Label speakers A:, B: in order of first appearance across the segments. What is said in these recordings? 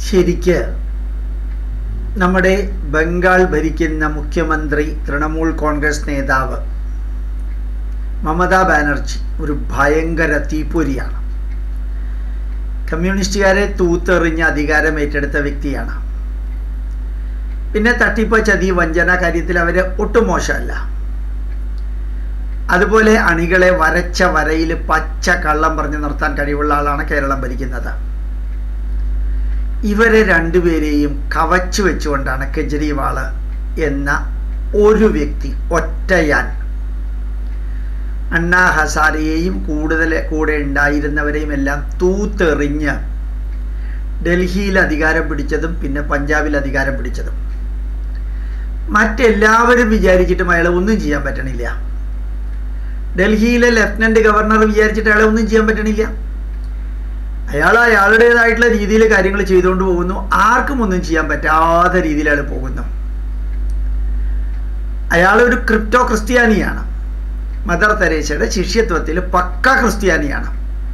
A: ശരിക്ക് നമ്മുടെ ബംഗാൾ ഭരിക്കുന്ന മുഖ്യമന്ത്രി തൃണമൂൽ കോൺഗ്രസ് നേതാവ് മമതാ ബാനർജി ഒരു ഭയങ്കര തീപ്പൊരിയാണ് കമ്മ്യൂണിസ്റ്റുകാരെ തൂത്തെറിഞ്ഞ് അധികാരം ഏറ്റെടുത്ത വ്യക്തിയാണ് പിന്നെ തട്ടിപ്പ് ചതി വഞ്ചന കാര്യത്തിൽ അവർ ഒട്ടും മോശമല്ല അതുപോലെ അണികളെ വരച്ച വരയിൽ പച്ച കള്ളം പറഞ്ഞ് നിർത്താൻ കഴിവുള്ള ആളാണ് കേരളം ഭരിക്കുന്നത് ഇവരെ രണ്ടുപേരെയും കവച്ചു വെച്ചുകൊണ്ടാണ് കെജ്രിവാൾ എന്ന ഒരു വ്യക്തി ഒറ്റയാൻ അണ്ണാ ഹസാരെയും കൂടുതൽ കൂടെ ഉണ്ടായിരുന്നവരെയും എല്ലാം തൂത്തെറിഞ്ഞ് ഡൽഹിയിൽ അധികാരം പിടിച്ചതും പിന്നെ പഞ്ചാബിൽ അധികാരം പിടിച്ചതും മറ്റെല്ലാവരും വിചാരിച്ചിട്ടും അയാളെ ഒന്നും ചെയ്യാൻ പറ്റണില്ല ഡൽഹിയിലെ ലഫ്റ്റനന്റ് ഗവർണർ വിചാരിച്ചിട്ട് അയാളെ ഒന്നും ചെയ്യാൻ പറ്റണില്ല അയാൾ അയാളുടേതായിട്ടുള്ള രീതിയിൽ കാര്യങ്ങൾ ചെയ്തുകൊണ്ട് പോകുന്നു ആർക്കും ഒന്നും ചെയ്യാൻ പറ്റാത്ത രീതിയിൽ അയാൾ പോകുന്നു അയാൾ ഒരു ക്രിപ്റ്റോ ക്രിസ്ത്യാനിയാണ് മദർ തെരേസയുടെ ശിഷ്യത്വത്തിൽ പക്ക ക്രിസ്ത്യാനിയാണ്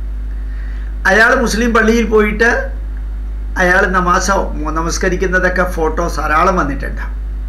A: അയാൾ മുസ്ലിം പള്ളിയിൽ പോയിട്ട് അയാൾ നമാസോ നമസ്കരിക്കുന്നതൊക്കെ ഫോട്ടോസ് ധാരാളം വന്നിട്ടുണ്ട്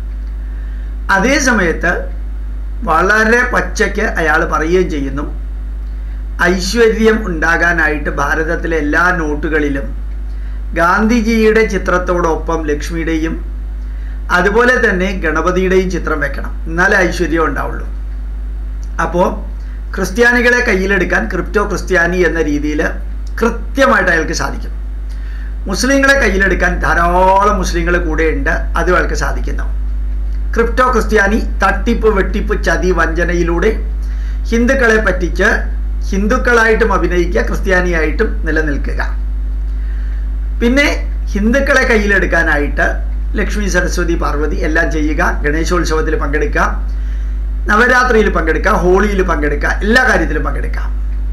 A: അതേ സമയത്ത് വളരെ പച്ചയ്ക്ക് അയാൾ പറയുകയും ചെയ്യുന്നു ഐശ്വര്യം ഉണ്ടാകാനായിട്ട് ഭാരതത്തിലെ എല്ലാ നോട്ടുകളിലും ഗാന്ധിജിയുടെ ചിത്രത്തോടൊപ്പം ലക്ഷ്മിയുടെയും അതുപോലെ തന്നെ ഗണപതിയുടെയും ചിത്രം വെക്കണം എന്നാലേ ഐശ്വര്യം ഉണ്ടാവുള്ളൂ അപ്പോൾ ക്രിസ്ത്യാനികളെ കയ്യിലെടുക്കാൻ ക്രിപ്റ്റോ ക്രിസ്ത്യാനി എന്ന രീതിയിൽ കൃത്യമായിട്ട് അയാൾക്ക് സാധിക്കും മുസ്ലിങ്ങളെ കയ്യിലെടുക്കാൻ ധാരാളം മുസ്ലിങ്ങൾ കൂടെ ഉണ്ട് അതും അയാൾക്ക് സാധിക്കുന്നു ക്രിപ്റ്റോ ക്രിസ്ത്യാനി തട്ടിപ്പ് വെട്ടിപ്പ് ചതി വഞ്ചനയിലൂടെ ഹിന്ദുക്കളെ പറ്റിച്ച് ഹിന്ദുക്കളായിട്ടും അഭിനയിക്കുക ക്രിസ്ത്യാനിയായിട്ടും നിലനിൽക്കുക പിന്നെ ഹിന്ദുക്കളെ കയ്യിലെടുക്കാനായിട്ട് ലക്ഷ്മി സരസ്വതി പാർവതി എല്ലാം ചെയ്യുക ഗണേശോത്സവത്തിൽ പങ്കെടുക്കുക നവരാത്രിയിൽ പങ്കെടുക്കുക ഹോളിയിൽ പങ്കെടുക്കുക എല്ലാ കാര്യത്തിലും പങ്കെടുക്കാം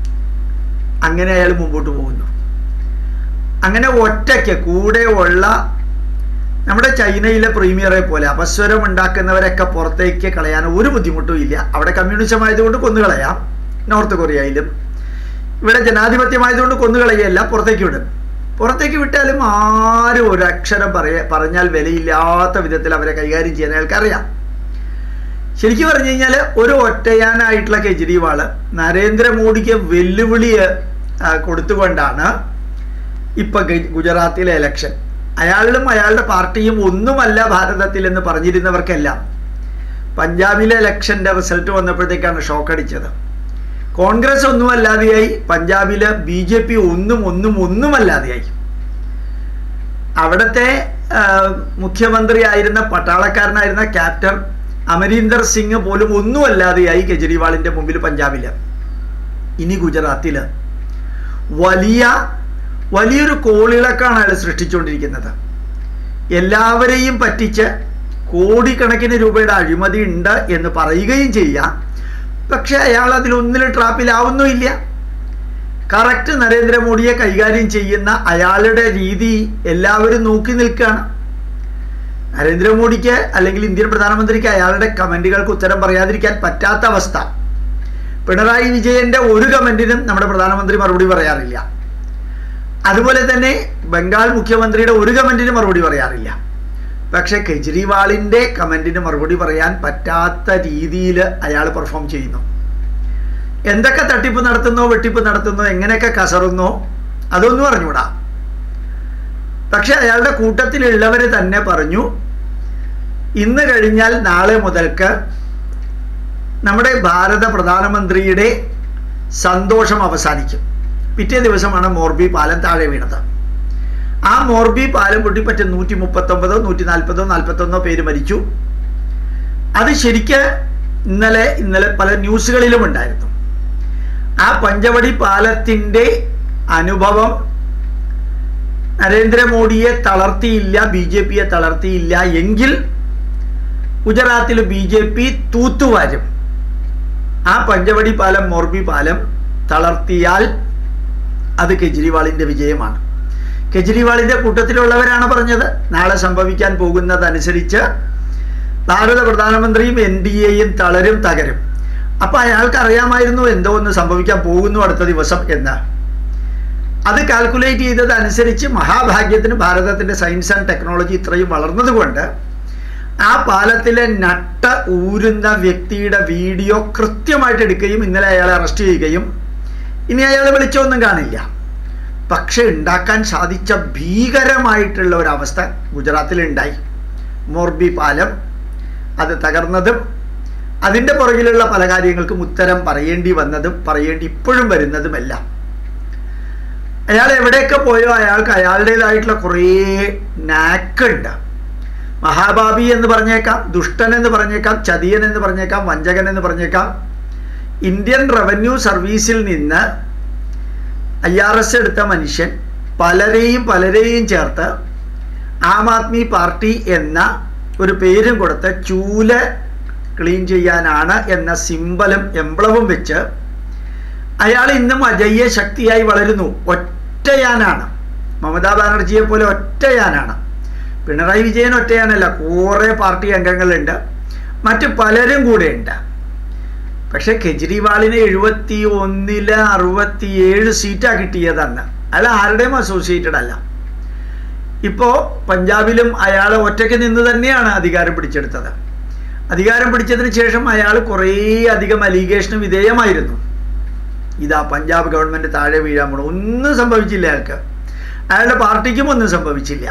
A: അങ്ങനെ അയാൾ മുമ്പോട്ട് പോകുന്നു അങ്ങനെ ഒറ്റയ്ക്ക് കൂടെ ഉള്ള നമ്മുടെ ചൈനയിലെ പ്രീമിയറെ പോലെ അപസ്വരം ഉണ്ടാക്കുന്നവരൊക്കെ പുറത്തേക്ക് കളയാൻ ഒരു ബുദ്ധിമുട്ടും ഇല്ല അവിടെ കമ്മ്യൂണിസം ആയതുകൊണ്ട് കൊന്നുകളയാം നോർത്ത് കൊറിയയിലും ഇവിടെ ജനാധിപത്യമായതുകൊണ്ട് കൊന്നുകളയല്ല പുറത്തേക്ക് വിടും പുറത്തേക്ക് വിട്ടാലും ആരും ഒരു അക്ഷരം പറയ പറഞ്ഞാൽ വിലയില്ലാത്ത വിധത്തിൽ അവരെ കൈകാര്യം ചെയ്യാൻ അയാൾക്കറിയാം ശരിക്കും പറഞ്ഞു കഴിഞ്ഞാൽ ഒരു ഒറ്റയാനായിട്ടുള്ള കെജ്രിവാള് നരേന്ദ്രമോദിക്ക് വെല്ലുവിളി കൊടുത്തുകൊണ്ടാണ് ഇപ്പൊ ഗുജറാത്തിലെ ഇലക്ഷൻ അയാളും അയാളുടെ പാർട്ടിയും ഒന്നുമല്ല ഭാരതത്തിൽ എന്ന് പറഞ്ഞിരുന്നവർക്കെല്ലാം പഞ്ചാബിലെ ഇലക്ഷന്റെ റിസൾട്ട് വന്നപ്പോഴത്തേക്കാണ് ഷോക്ക് അടിച്ചത് കോൺഗ്രസ് ഒന്നുമല്ലാതെയായി പഞ്ചാബില് ബി ജെ പി ഒന്നും ഒന്നും ഒന്നുമല്ലാതെയായി അവിടുത്തെ മുഖ്യമന്ത്രി ആയിരുന്ന പട്ടാളക്കാരനായിരുന്ന ക്യാപ്റ്റൻ അമരീന്ദർ സിംഗ് പോലും ഒന്നുമല്ലാതെയായി കെജ്രിവാളിന്റെ മുമ്പിൽ പഞ്ചാബില് ഇനി ഗുജറാത്തില് വലിയ വലിയൊരു കോളിളക്കാണ് അയാൾ സൃഷ്ടിച്ചുകൊണ്ടിരിക്കുന്നത് എല്ലാവരെയും പറ്റിച്ച് കോടിക്കണക്കിന് രൂപയുടെ അഴിമതി ഉണ്ട് എന്ന് പറയുകയും ചെയ്യാം പക്ഷെ അയാൾ അതിലൊന്നിലും ട്രാപ്പിലാവുന്നുമില്ല കറക്റ്റ് നരേന്ദ്രമോദിയെ കൈകാര്യം ചെയ്യുന്ന അയാളുടെ രീതി എല്ലാവരും നോക്കി നിൽക്കുകയാണ് നരേന്ദ്രമോദിക്ക് അല്ലെങ്കിൽ ഇന്ത്യൻ പ്രധാനമന്ത്രിക്ക് അയാളുടെ കമന്റുകൾക്ക് ഉത്തരം പറയാതിരിക്കാൻ പറ്റാത്ത അവസ്ഥ പിണറായി വിജയന്റെ ഒരു കമന്റിനും നമ്മുടെ പ്രധാനമന്ത്രി മറുപടി പറയാറില്ല അതുപോലെ തന്നെ ബംഗാൾ മുഖ്യമന്ത്രിയുടെ ഒരു കമന്റിന് മറുപടി പറയാറില്ല പക്ഷെ കെജ്രിവാളിന്റെ കമന്റിന് മറുപടി പറയാൻ പറ്റാത്ത രീതിയിൽ അയാൾ പെർഫോം ചെയ്യുന്നു എന്തൊക്കെ തട്ടിപ്പ് നടത്തുന്നോ വെട്ടിപ്പ് നടത്തുന്നോ എങ്ങനെയൊക്കെ കസറുന്നോ അതൊന്നും അറിഞ്ഞൂടാ പക്ഷെ അയാളുടെ കൂട്ടത്തിലുള്ളവർ തന്നെ പറഞ്ഞു ഇന്ന് കഴിഞ്ഞാൽ നാളെ മുതൽക്ക് നമ്മുടെ ഭാരത പ്രധാനമന്ത്രിയുടെ സന്തോഷം അവസാനിക്കും പിറ്റേ ദിവസമാണ് മോർബി പാലം താഴെ വീണത് ആ മോർബി പാലം പൊട്ടിപ്പറ്റ നൂറ്റി മുപ്പത്തൊമ്പതോ നൂറ്റി നാൽപ്പതോ നാൽപ്പത്തൊന്നോ പേര് മരിച്ചു അത് ശരിക്ക് ഇന്നലെ ഇന്നലെ പല ന്യൂസുകളിലും ഉണ്ടായിരുന്നു ആ പഞ്ചവടി പാലത്തിൻ്റെ അനുഭവം നരേന്ദ്രമോദിയെ തളർത്തിയില്ല ബി ജെ പിയെ തളർത്തിയില്ല എങ്കിൽ ഗുജറാത്തിൽ ബി ജെ പി തൂത്തുവാരും ആ പഞ്ചവടി പാലം മോർബി പാലം തളർത്തിയാൽ അത് കെജ്രിവാളിന്റെ വിജയമാണ് കെജ്രിവാളിന്റെ കൂട്ടത്തിലുള്ളവരാണ് പറഞ്ഞത് നാളെ സംഭവിക്കാൻ പോകുന്നതനുസരിച്ച് ഭാരത പ്രധാനമന്ത്രിയും എൻ ഡി എയും തളരും തകരും അപ്പൊ അയാൾക്ക് അറിയാമായിരുന്നു എന്തോ ഒന്ന് സംഭവിക്കാൻ പോകുന്നു അടുത്ത ദിവസം എന്ന് അത് കാൽക്കുലേറ്റ് ചെയ്തത് അനുസരിച്ച് മഹാഭാഗ്യത്തിന് ഭാരതത്തിൻ്റെ സയൻസ് ആൻഡ് ടെക്നോളജി ഇത്രയും വളർന്നതുകൊണ്ട് ആ പാലത്തിലെ നട്ട ഊരുന്ന വ്യക്തിയുടെ വീഡിയോ കൃത്യമായിട്ട് എടുക്കുകയും ഇന്നലെ അയാളെ അറസ്റ്റ് ചെയ്യുകയും ഇനി അയാളെ വിളിച്ചൊന്നും കാണില്ല പക്ഷെ ഉണ്ടാക്കാൻ സാധിച്ച ഭീകരമായിട്ടുള്ള ഒരവസ്ഥ ഗുജറാത്തിലുണ്ടായി മോർബി പാലം അത് തകർന്നതും അതിൻ്റെ പുറകിലുള്ള പല കാര്യങ്ങൾക്കും ഉത്തരം പറയേണ്ടി വന്നതും പറയേണ്ടി ഇപ്പോഴും വരുന്നതുമെല്ലാം അയാൾ എവിടെയൊക്കെ പോയോ അയാൾക്ക് അയാളുടേതായിട്ടുള്ള കുറേ നാക്കുണ്ട് മഹാഭാവി എന്ന് പറഞ്ഞേക്കാം ദുഷ്ടൻ എന്ന് പറഞ്ഞേക്കാം ചതിയൻ എന്ന് പറഞ്ഞേക്കാം വഞ്ചകൻ എന്ന് പറഞ്ഞേക്കാം ഇന്ത്യൻ റവന്യൂ സർവീസിൽ നിന്ന് ഐ ആർ എസ് എടുത്ത മനുഷ്യൻ പലരെയും പലരെയും ചേർത്ത് ആം ആദ്മി പാർട്ടി എന്ന ഒരു പേരും കൊടുത്ത് ചൂല ക്ലീൻ ചെയ്യാനാണ് എന്ന സിമ്പലും എംബ്ലവും വെച്ച് അയാൾ ഇന്നും അജയ്യ ശക്തിയായി വളരുന്നു ഒറ്റയാനാണ് മമതാ ബാനർജിയെ പോലെ ഒറ്റയാനാണ് പിണറായി വിജയൻ ഒറ്റയാനല്ല കുറേ പാർട്ടി അംഗങ്ങളുണ്ട് മറ്റ് പലരും കൂടെ ഉണ്ട് പക്ഷെ കെജ്രിവാളിന് എഴുപത്തി ഒന്നില് അറുപത്തിയേഴ് സീറ്റാണ് കിട്ടിയതന്ന് അയാൾ ആരുടെയും അസോസിയേറ്റഡ് അല്ല ഇപ്പോൾ പഞ്ചാബിലും അയാൾ ഒറ്റയ്ക്ക് നിന്ന് തന്നെയാണ് അധികാരം പിടിച്ചെടുത്തത് അധികാരം പിടിച്ചതിന് ശേഷം അയാൾ കുറേ അധികം അലീഗേഷന് വിധേയമായിരുന്നു ഇതാ പഞ്ചാബ് ഗവൺമെൻറ് താഴെ വീഴാൻ പോണു ഒന്നും സംഭവിച്ചില്ല അയാൾക്ക് അയാളുടെ പാർട്ടിക്കും ഒന്നും സംഭവിച്ചില്ല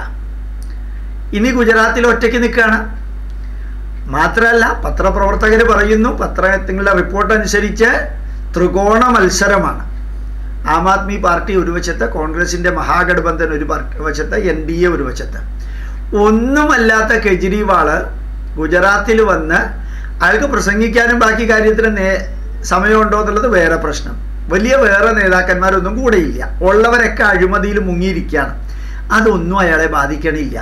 A: ഇനി ഗുജറാത്തിൽ ഒറ്റയ്ക്ക് നിൽക്കുകയാണ് മാത്രമല്ല പത്രപ്രവർത്തകർ പറയുന്നു പത്രത്തിങ്ങളുടെ റിപ്പോർട്ട് അനുസരിച്ച് ത്രികോണ മത്സരമാണ് ആം ആദ്മി പാർട്ടി ഒരു വശത്ത് കോൺഗ്രസിൻ്റെ മഹാഗഠബന്ധൻ ഒരു വശത്ത് എൻ ഡി എ ഒരു വശത്ത് ഒന്നുമല്ലാത്ത കെജ്രിവാള് ഗുജറാത്തിൽ വന്ന് അയാൾക്ക് പ്രസംഗിക്കാനും ബാക്കി കാര്യത്തിന് നേ സമയമുണ്ടോ എന്നുള്ളത് വേറെ പ്രശ്നം വലിയ വേറെ നേതാക്കന്മാരൊന്നും കൂടെയില്ല ഉള്ളവരൊക്കെ അഴിമതിയിൽ മുങ്ങിയിരിക്കുകയാണ് അതൊന്നും അയാളെ ബാധിക്കണില്ല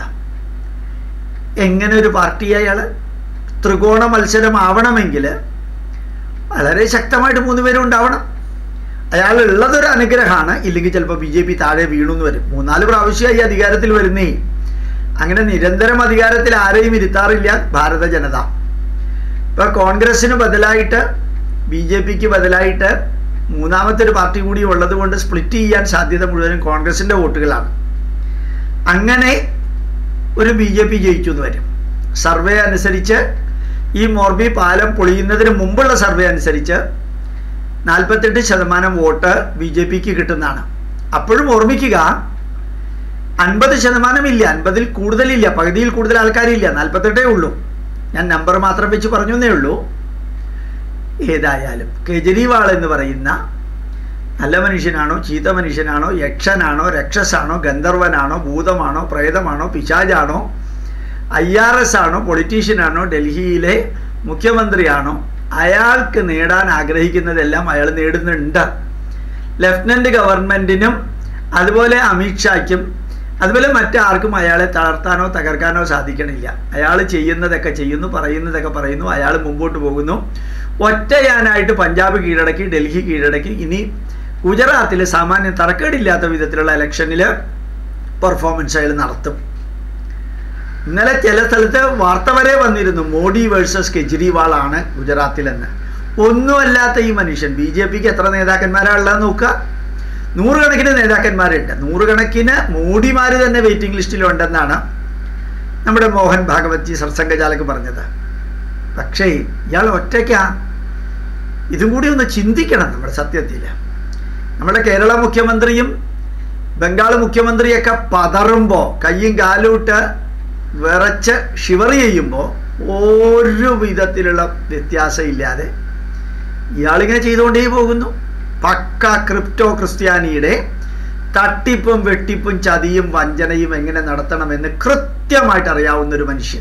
A: എങ്ങനെ ഒരു പാർട്ടി അയാൾ ത്രികോണ മത്സരം ആവണമെങ്കിൽ വളരെ ശക്തമായിട്ട് മൂന്ന് പേരും ഉണ്ടാവണം അയാൾ ഉള്ളതൊരു അനുഗ്രഹമാണ് ഇല്ലെങ്കിൽ ചിലപ്പോൾ ബി ജെ പി താഴെ വീണു എന്ന് വരും മൂന്നാല് പ്രാവശ്യമായി അധികാരത്തിൽ വരുന്നേ അങ്ങനെ നിരന്തരം അധികാരത്തിൽ ആരെയും ഇരുത്താറില്ല ഭാരത ജനത ഇപ്പൊ കോൺഗ്രസിന് ബദലായിട്ട് ബി ജെ പിക്ക് ബദലായിട്ട് മൂന്നാമത്തെ ഒരു പാർട്ടി കൂടി ഉള്ളത് കൊണ്ട് സ്പ്ലിറ്റ് ചെയ്യാൻ സാധ്യത മുഴുവനും കോൺഗ്രസിന്റെ വോട്ടുകളാണ് അങ്ങനെ ഒരു ബി ജെ പി ജയിച്ചു എന്ന് വരും സർവേ അനുസരിച്ച് ഈ മോർബി പാലം പൊളിയുന്നതിന് മുമ്പുള്ള സർവേ അനുസരിച്ച് നാൽപ്പത്തെട്ട് ശതമാനം വോട്ട് ബി ജെ പിക്ക് കിട്ടുന്നതാണ് അപ്പോഴും ഓർമ്മിക്കുക അൻപത് ശതമാനം ഇല്ല അൻപതിൽ കൂടുതലില്ല പകുതിയിൽ കൂടുതൽ ആൾക്കാരില്ല നാൽപ്പത്തെട്ടേ ഉള്ളൂ ഞാൻ നമ്പർ മാത്രം വെച്ച് പറഞ്ഞു എന്നേ ഉള്ളൂ ഏതായാലും കെജ്രിവാൾ എന്ന് പറയുന്ന നല്ല മനുഷ്യനാണോ ചീത്ത മനുഷ്യനാണോ യക്ഷനാണോ രക്ഷസാണോ ഗന്ധർവനാണോ ഭൂതമാണോ പ്രേതമാണോ പിശാജാണോ ഐ ആർ എസ് ആണോ പൊളിറ്റീഷ്യനാണോ ഡൽഹിയിലെ മുഖ്യമന്ത്രിയാണോ അയാൾക്ക് നേടാൻ ആഗ്രഹിക്കുന്നതെല്ലാം അയാൾ നേടുന്നുണ്ട് ലഫ്റ്റനന്റ് ഗവൺമെന്റിനും അതുപോലെ അമിത്ഷായ്ക്കും അതുപോലെ മറ്റാർക്കും അയാളെ തളർത്താനോ തകർക്കാനോ സാധിക്കണില്ല അയാൾ ചെയ്യുന്നതൊക്കെ ചെയ്യുന്നു പറയുന്നതൊക്കെ പറയുന്നു അയാൾ മുമ്പോട്ട് പോകുന്നു ഒറ്റയാനായിട്ട് പഞ്ചാബ് കീഴടക്കി ഡൽഹി കീഴടക്കി ഇനി ഗുജറാത്തിൽ സാമാന്യം തറക്കേടില്ലാത്ത വിധത്തിലുള്ള ഇലക്ഷനിൽ പെർഫോമൻസ് അയാൾ നടത്തും ഇന്നലെ ചില സ്ഥലത്ത് വാർത്ത വരെ വന്നിരുന്നു മോഡി വേഴ്സസ് കെജ്രിവാൾ ആണ് ഗുജറാത്തിലെന്ന് ഒന്നുമല്ലാത്ത ഈ മനുഷ്യൻ ബി ജെ പിക്ക് എത്ര നേതാക്കന്മാരാണ് ഉള്ളത് നോക്കുക നൂറുകണക്കിന് നേതാക്കന്മാരുണ്ട് നൂറുകണക്കിന് മോഡിമാർ തന്നെ വെയിറ്റിംഗ് ലിസ്റ്റിലുണ്ടെന്നാണ് നമ്മുടെ മോഹൻ ഭാഗവത്ജി സർസംഘചാലക് പറഞ്ഞത് പക്ഷേ ഇയാൾ ഒറ്റയ്ക്കാ ഇതും കൂടി ഒന്ന് ചിന്തിക്കണം നമ്മുടെ സത്യത്തിൽ നമ്മുടെ കേരള മുഖ്യമന്ത്രിയും ബംഗാൾ മുഖ്യമന്ത്രിയൊക്കെ പതറുമ്പോൾ കയ്യും കാലൂട്ട് വിറച്ച് ഷിവർ ചെയ്യുമ്പോൾ ഒരു വിധത്തിലുള്ള വ്യത്യാസമില്ലാതെ ഇയാളിങ്ങനെ ചെയ്തുകൊണ്ടേ പോകുന്നു പക്ക ക്രിപ്റ്റോ ക്രിസ്ത്യാനിയുടെ തട്ടിപ്പും വെട്ടിപ്പും ചതിയും വഞ്ചനയും എങ്ങനെ നടത്തണമെന്ന് കൃത്യമായിട്ട് അറിയാവുന്ന ഒരു മനുഷ്യൻ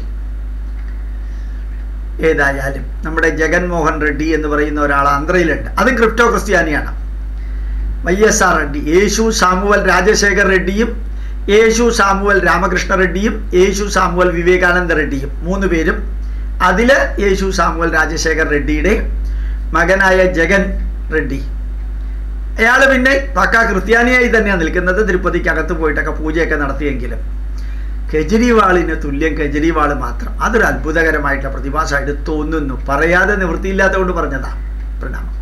A: ഏതായാലും നമ്മുടെ ജഗൻമോഹൻ റെഡ്ഡി എന്ന് പറയുന്ന ഒരാൾ ആന്ധ്രയിലുണ്ട് അതും ക്രിപ്റ്റോ ക്രിസ്ത്യാനിയാണ് Y S R Reddy Yesu Samuel Rajasekhar റെഡ്ഡിയും യേശു സാമുവൽ രാമകൃഷ്ണ റെഡ്ഡിയും യേശു സാമുവൽ വിവേകാനന്ദ റെഡ്ഡിയും മൂന്ന് പേരും അതിൽ യേശു സാമുവൽ രാജശേഖർ റെഡ്ഡിയുടെ മകനായ ജഗൻ റെഡ്ഡി അയാൾ പിന്നെ പക്ക ക്രിസ്ത്യാനിയായി തന്നെയാണ് നിൽക്കുന്നത് തിരുപ്പതിക്കകത്ത് പോയിട്ടൊക്കെ പൂജയൊക്കെ നടത്തിയെങ്കിലും കെജ്രിവാളിന് തുല്യം കെജ്രിവാൾ മാത്രം അതൊരു അത്ഭുതകരമായിട്ടുള്ള പ്രതിഭാസമായിട്ട് തോന്നുന്നു പറയാതെ നിവൃത്തിയില്ലാത്തതുകൊണ്ട് പറഞ്ഞതാ പ്രണാമം